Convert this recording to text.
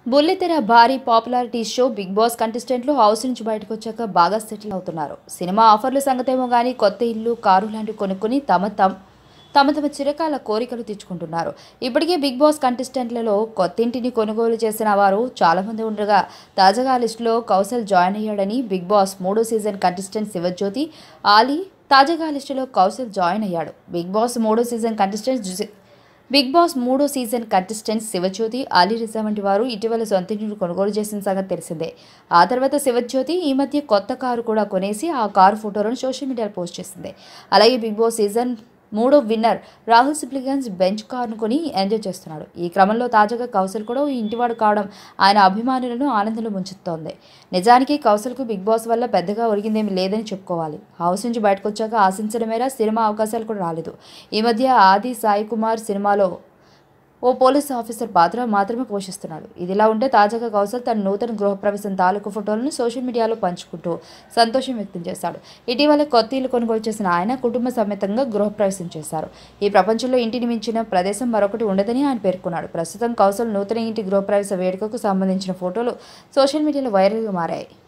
బుల్లితెర భారీ popularity show Bigg Boss కంటెస్టెంట్లు హౌస్ నుంచి బయటకు వచ్చాక బాగా సెటిల్ అవుతున్నారు సినిమా ఆఫర్ల సంగతేమో కానీ కొత్త ఇల్లు కారు లాంటివి కొనుక్కుని తమ తమ తమ తమ చిరకాల కోరికలు తెచ్చుకుంటున్నారు ఇప్పటికే బిగ్ బాస్ కంటెస్టెంట్లలో కొత్త ఇంటిని కొనుగోలు చేసిన వారు చాలామంది ఉండగా తాజాగా ఆ లిస్టులో కౌశల్ జాయిన్ అయ్యాడని బిగ్ బాస్ మూడో సీజన్ కంటెస్టెంట్ శివజ్యోతి ఆలీ తాజాగా ఆ లిస్టులో కౌశల్ జాయిన్ అయ్యాడు బిగ్ బాస్ మూడో సీజన్ కంటెస్టెంట్ జుసి- బిగ్ బాస్ మూడో సీజన్ కంటెస్టెంట్స్ శివజ్యోతి అలీ రిజా వంటి వారు ఇటీవల సొంత ఇంటిని కొనుగోలు చేసిన సంగతి తెలిసిందే ఆ తర్వాత శివజ్యోతి ఈ మధ్య కొత్త కారు కూడా కొనేసి ఆ కారు ఫోటోలను సోషల్ మీడియాలో పోస్ట్ చేసింది అలాగే బిగ్ బాస్ సీజన్ మూడో విన్నర్ రాహుల్ సిప్లిగన్స్ బెంచ్ కారును కొని ఎంజాయ్ చేస్తున్నాడు ఈ క్రమంలో తాజాగా కౌశల్ కూడా ఈ ఇంటివాడు కావడం ఆయన అభిమానులను ఆనందంలో ముంచుతోంది నిజానికి కౌశల్కు బిగ్ బాస్ వల్ల పెద్దగా ఒరిగిందేమీ లేదని చెప్పుకోవాలి హౌస్ నుంచి బయటకు వచ్చాక ఆశించిన మేర సినిమా అవకాశాలు కూడా రాలేదు ఈ మధ్య ఆది సాయి కుమార్ సినిమాలో ఓ పోలీస్ ఆఫీసర్ పాత్ర మాత్రమే పోషిస్తున్నాడు ఇదిలా ఉంటే తాజాగా కౌశల్ తన నూతన గృహప్రవేశం తాలూకు ఫోటోలను సోషల్ మీడియాలో పంచుకుంటూ సంతోషం వ్యక్తం చేశాడు ఇటీవల కొత్త ఇల్లు కొనుగోలు చేసిన ఆయన కుటుంబ సమేతంగా గృహప్రవేశం చేశారు ఈ ప్రపంచంలో ఇంటిని మించిన ప్రదేశం మరొకటి ఉండదని ఆయన పేర్కొన్నాడు ప్రస్తుతం కౌశల్ నూతన ఇంటి గృహప్రవేశ వేడుకకు సంబంధించిన ఫోటోలు సోషల్ మీడియాలో వైరల్గా మారాయి